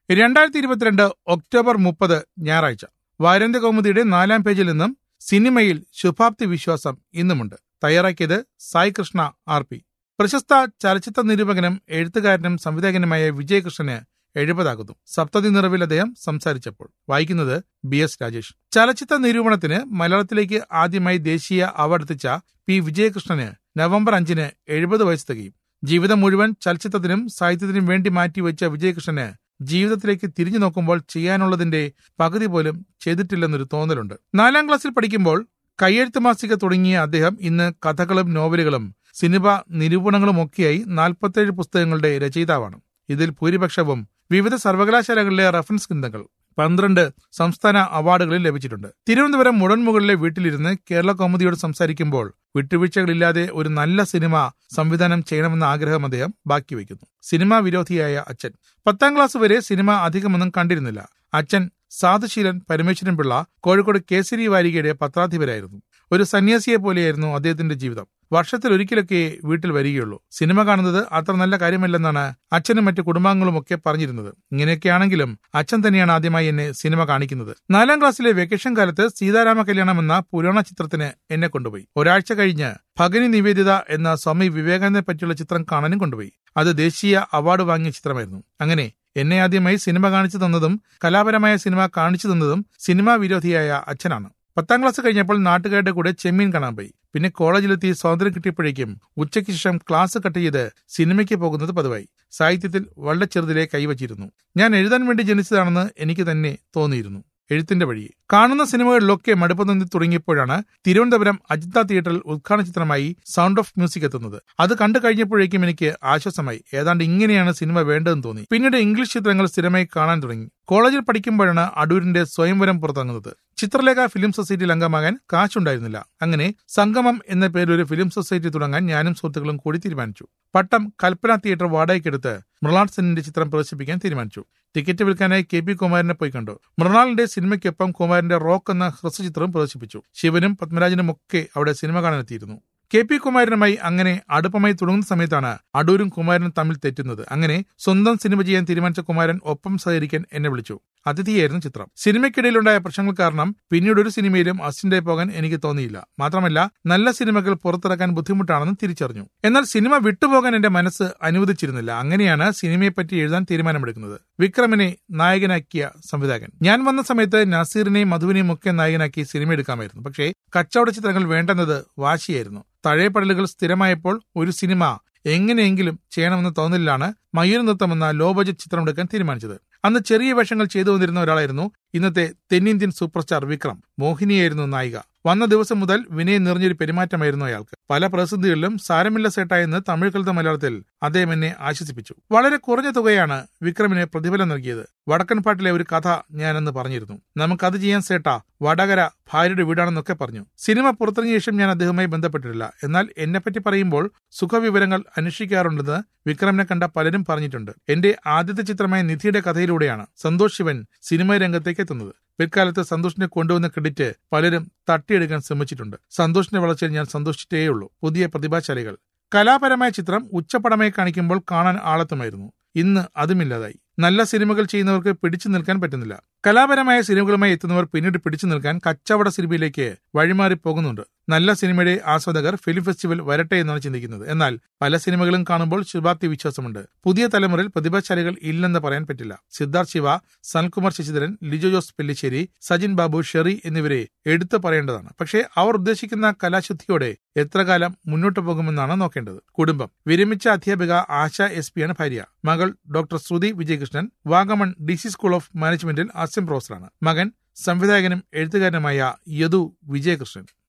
രണ്ടായിരത്തി ഇരുപത്തിരണ്ട് ഒക്ടോബർ മുപ്പത് ഞായറാഴ്ച വാരാന്ത്യ കൗമുദിയുടെ നാലാം പേജിൽ നിന്നും സിനിമയിൽ ശുഭാപ്തി വിശ്വാസം ഇന്നുമുണ്ട് തയ്യാറാക്കിയത് സായി കൃഷ്ണ ആർ പി പ്രശസ്ത ചലച്ചിത്ര നിരൂപകനും എഴുത്തുകാരനും സംവിധായകനുമായ വിജയകൃഷ്ണന് എഴുപതാകുന്നു സപ്തതി നിറവിൽ അദ്ദേഹം സംസാരിച്ചപ്പോൾ വായിക്കുന്നത് ബി എസ് രാജേഷ് ചലച്ചിത്ര നിരൂപണത്തിന് മലയാളത്തിലേക്ക് ആദ്യമായി ദേശീയ അവാർഡ് എത്തിച്ച പി വിജയകൃഷ്ണന് നവംബർ അഞ്ചിന് എഴുപത് വയസ്സ് തികയും ജീവിതം മുഴുവൻ ചലച്ചിത്രത്തിനും സാഹിത്യത്തിനും വേണ്ടി മാറ്റിവെച്ച വിജയകൃഷ്ണന് ജീവിതത്തിലേക്ക് തിരിഞ്ഞു നോക്കുമ്പോൾ ചെയ്യാനുള്ളതിന്റെ പകുതി പോലും ചെയ്തിട്ടില്ലെന്നൊരു തോന്നലുണ്ട് നാലാം ക്ലാസ്സിൽ പഠിക്കുമ്പോൾ കയ്യെഴുത്ത് മാസിക തുടങ്ങിയ അദ്ദേഹം ഇന്ന് കഥകളും നോവലുകളും സിനിമ നിരൂപണങ്ങളുമൊക്കെയായി നാൽപ്പത്തേഴ് പുസ്തകങ്ങളുടെ രചയിതാവാണ് ഇതിൽ ഭൂരിപക്ഷവും വിവിധ സർവകലാശാലകളിലെ റഫറൻസ് ഗ്രന്ഥങ്ങൾ പന്ത്രണ്ട് സംസ്ഥാന അവാർഡുകളിൽ ലഭിച്ചിട്ടുണ്ട് തിരുവനന്തപുരം മുടൻമുകളിലെ വീട്ടിലിരുന്ന് കേരള കൗമുദിയോട് സംസാരിക്കുമ്പോൾ വിട്ടുവീഴ്ചകളില്ലാതെ ഒരു നല്ല സിനിമ സംവിധാനം ചെയ്യണമെന്ന ആഗ്രഹം അദ്ദേഹം ബാക്കി വയ്ക്കുന്നു സിനിമാ വിരോധിയായ അച്ഛൻ പത്താം ക്ലാസ് വരെ സിനിമ അധികമൊന്നും കണ്ടിരുന്നില്ല അച്ഛൻ സാധുശീലൻ പരമേശ്വരൻ പിള്ള കോഴിക്കോട് കേസരി വാരികയുടെ പത്രാധിപരായിരുന്നു ഒരു സന്യാസിയെ പോലെയായിരുന്നു അദ്ദേഹത്തിന്റെ ജീവിതം വർഷത്തിൽ ഒരിക്കലൊക്കെ വീട്ടിൽ വരികയുള്ളൂ സിനിമ കാണുന്നത് അത്ര നല്ല കാര്യമല്ലെന്നാണ് അച്ഛനും മറ്റു കുടുംബാംഗങ്ങളും ഒക്കെ പറഞ്ഞിരുന്നത് ഇങ്ങനെയൊക്കെയാണെങ്കിലും അച്ഛൻ തന്നെയാണ് ആദ്യമായി എന്നെ സിനിമ കാണിക്കുന്നത് നാലാം ക്ലാസ്സിലെ വെക്കേഷൻ കാലത്ത് സീതാരാമ കല്യാണം എന്ന പുരാണ ചിത്രത്തിന് എന്നെ കൊണ്ടുപോയി ഒരാഴ്ച കഴിഞ്ഞ് ഭഗനി നിവേദിത എന്ന സ്വാമി വിവേകാനന്ദനെ പറ്റിയുള്ള ചിത്രം കാണാനും കൊണ്ടുപോയി അത് ദേശീയ അവാർഡ് വാങ്ങിയ ചിത്രമായിരുന്നു അങ്ങനെ എന്നെ ആദ്യമായി സിനിമ കാണിച്ചു തന്നതും കലാപരമായ സിനിമ കാണിച്ചു തന്നതും സിനിമാ വിരോധിയായ അച്ഛനാണ് പത്താം ക്ലാസ് കഴിഞ്ഞപ്പോൾ നാട്ടുകാരുടെ കൂടെ ചെമ്മീൻ കാണാൻ പോയി പിന്നെ കോളേജിലെത്തി സ്വാതന്ത്ര്യം കിട്ടിയപ്പോഴേക്കും ഉച്ചയ്ക്ക് ശേഷം ക്ലാസ് കട്ട് ചെയ്ത് സിനിമയ്ക്ക് പോകുന്നത് പതിവായി സാഹിത്യത്തിൽ വളരെ ചെറുതിലെ കൈവച്ചിരുന്നു ഞാൻ എഴുതാൻ വേണ്ടി ജനിച്ചതാണെന്ന് എനിക്ക് തന്നെ തോന്നിയിരുന്നു എഴുത്തിന്റെ വഴി കാണുന്ന സിനിമകളിലൊക്കെ മടുപ്പ് തോന്നി തുടങ്ങിയപ്പോഴാണ് തിരുവനന്തപുരം അജിത തിയേറ്ററിൽ ഉദ്ഘാടന ചിത്രമായി സൗണ്ട് ഓഫ് മ്യൂസിക് എത്തുന്നത് അത് കണ്ടു കഴിഞ്ഞപ്പോഴേക്കും എനിക്ക് ആശ്വാസമായി ഏതാണ്ട് ഇങ്ങനെയാണ് സിനിമ വേണ്ടതെന്ന് തോന്നി പിന്നീട് ഇംഗ്ലീഷ് ചിത്രങ്ങൾ സ്ഥിരമായി കാണാൻ തുടങ്ങി കോളേജിൽ പഠിക്കുമ്പോഴാണ് അടൂരിന്റെ സ്വയംവരം പുറത്തിറങ്ങുന്നത് ചിത്രലേഖ ഫിലിം സൊസൈറ്റിയിൽ അംഗമാകാൻ കാശുണ്ടായിരുന്നില്ല അങ്ങനെ സംഗമം എന്ന പേരിൽ ഒരു ഫിലിം സൊസൈറ്റി തുടങ്ങാൻ ഞാനും സുഹൃത്തുക്കളും കൂടി തീരുമാനിച്ചു പട്ടം കൽപ്പന തിയേറ്റർ വാടകയ്ക്കെടുത്ത് മൃണാൾ സെന്നിന്റെ ചിത്രം പ്രദർശിപ്പിക്കാൻ തീരുമാനിച്ചു ടിക്കറ്റ് വിൽക്കാനായി കെ പി കുമാരനെ പോയി കണ്ടു മൃണാളിന്റെ സിനിമയ്ക്കൊപ്പം കുമാരന്റെ റോക്ക് എന്ന ഹ്രസ്വചിത്രം പ്രദർശിപ്പിച്ചു ശിവനും പത്മരാജനും ഒക്കെ അവിടെ സിനിമ കാണാനെത്തിയിരുന്നു കെ പി കുമാരനുമായി അങ്ങനെ അടുപ്പമായി തുടങ്ങുന്ന സമയത്താണ് അടൂരും കുമാരനും തമ്മിൽ തെറ്റുന്നത് അങ്ങനെ സ്വന്തം സിനിമ ചെയ്യാൻ തീരുമാനിച്ച കുമാരൻ ഒപ്പം സഹകരിക്കാൻ എന്നെ വിളിച്ചു അതിഥിയായിരുന്നു ചിത്രം സിനിമയ്ക്കിടയിലുണ്ടായ പ്രശ്നങ്ങൾ കാരണം പിന്നീട് ഒരു സിനിമയിലും അസിസ്റ്റന്റായി പോകാൻ എനിക്ക് തോന്നിയില്ല മാത്രമല്ല നല്ല സിനിമകൾ പുറത്തിറക്കാൻ ബുദ്ധിമുട്ടാണെന്ന് തിരിച്ചറിഞ്ഞു എന്നാൽ സിനിമ വിട്ടുപോകാൻ എന്റെ മനസ്സ് അനുവദിച്ചിരുന്നില്ല അങ്ങനെയാണ് സിനിമയെപ്പറ്റി എഴുതാൻ തീരുമാനമെടുക്കുന്നത് വിക്രമിനെ നായകനാക്കിയ സംവിധായകൻ ഞാൻ വന്ന സമയത്ത് നസീറിനെയും മധുവിനെയും ഒക്കെ നായകനാക്കി സിനിമ എടുക്കാമായിരുന്നു പക്ഷേ കച്ചവട ചിത്രങ്ങൾ വേണ്ടെന്നത് വാശിയായിരുന്നു തഴയപ്പെടലുകൾ സ്ഥിരമായപ്പോൾ ഒരു സിനിമ എങ്ങനെയെങ്കിലും ചെയ്യണമെന്ന തോന്നലിലാണ് മയൂർ നൃത്തം എന്ന ലോ ബജറ്റ് ചിത്രം എടുക്കാൻ തീരുമാനിച്ചത് അന്ന് ചെറിയ വേഷങ്ങൾ ചെയ്തു വന്നിരുന്ന ഒരാളായിരുന്നു ഇന്നത്തെ തെന്നിന്ത്യൻ സൂപ്പർ സ്റ്റാർ വിക്രം മോഹിനിയായിരുന്നു നായിക വന്ന ദിവസം മുതൽ വിനയം നിറഞ്ഞൊരു പെരുമാറ്റമായിരുന്നു അയാൾക്ക് പല പ്രതിസന്ധികളിലും സാരമില്ല സേട്ട എന്ന് തമിഴ് കലത്ത മലയാളത്തിൽ അദ്ദേഹം എന്നെ ആശ്വസിപ്പിച്ചു വളരെ കുറഞ്ഞ തുകയാണ് വിക്രമിന് പ്രതിഫലം നൽകിയത് വടക്കൻ പാട്ടിലെ ഒരു കഥ ഞാനെന്ന് പറഞ്ഞിരുന്നു നമുക്കത് ചെയ്യാൻ സേട്ട വടകര ഭാര്യയുടെ വീടാണെന്നൊക്കെ പറഞ്ഞു സിനിമ പുറത്തിറങ്ങിയ ശേഷം ഞാൻ അദ്ദേഹവുമായി ബന്ധപ്പെട്ടിട്ടില്ല എന്നാൽ എന്നെപ്പറ്റി പറയുമ്പോൾ സുഖവിവരങ്ങൾ അന്വേഷിക്കാറുണ്ടെന്ന് വിക്രമിനെ കണ്ട പലരും പറഞ്ഞിട്ടുണ്ട് എന്റെ ആദ്യത്തെ ചിത്രമായ നിധിയുടെ കഥയിലൂടെയാണ് സന്തോഷ് ശിവൻ സിനിമാ രംഗത്തേക്ക് എത്തുന്നത് പിൽക്കാലത്ത് സന്തോഷിനെ കൊണ്ടുവന്ന ക്രെഡിറ്റ് പലരും തട്ടിയെടുക്കാൻ ശ്രമിച്ചിട്ടുണ്ട് സന്തോഷിന്റെ വളർച്ചയിൽ ഞാൻ സന്തോഷിച്ചേയുള്ളൂ പുതിയ പ്രതിഭാശാലികൾ കലാപരമായ ചിത്രം ഉച്ചപ്പടമായി കാണിക്കുമ്പോൾ കാണാൻ ആളത്തുമായിരുന്നു ഇന്ന് അതുമില്ലാതായി നല്ല സിനിമകൾ ചെയ്യുന്നവർക്ക് പിടിച്ചു നിൽക്കാൻ പറ്റുന്നില്ല കലാപരമായ സിനിമകളുമായി എത്തുന്നവർ പിന്നീട് പിടിച്ചു നിൽക്കാൻ കച്ചവട സിനിമയിലേക്ക് വഴിമാറി പോകുന്നുണ്ട് നല്ല സിനിമയുടെ ആസ്വാദകർ ഫിലിം ഫെസ്റ്റിവൽ വരട്ടെ എന്നാണ് ചിന്തിക്കുന്നത് എന്നാൽ പല സിനിമകളും കാണുമ്പോൾ ശുഭാപ്തി വിശ്വാസമുണ്ട് പുതിയ തലമുറയിൽ പ്രതിഭാശാലികൾ ഇല്ലെന്ന് പറയാൻ പറ്റില്ല സിദ്ധാർത്ഥ് ശിവ സൽകുമാർ ശശിധരൻ ലിജോ ജോസ് പെല്ലിശ്ശേരി സജിൻ ബാബു ഷെറി എന്നിവരെ എടുത്തു പറയേണ്ടതാണ് പക്ഷേ അവർ ഉദ്ദേശിക്കുന്ന കലാശുദ്ധിയോടെ എത്ര കാലം മുന്നോട്ട് പോകുമെന്നാണ് നോക്കേണ്ടത് കുടുംബം വിരമിച്ച അധ്യാപിക ആശ എസ് പിയാണ് ഭാര്യ മകൾ doctor Sruthi Vijayakrishnan Vagamon D C school of മാനേജ്മെന്റിൽ അസിസ്റ്റന്റ് പ്രൊഫസറാണ് മകൻ സംവിധായകനും എഴുത്തുകാരനുമായ യദു വിജയകൃഷ്ണൻ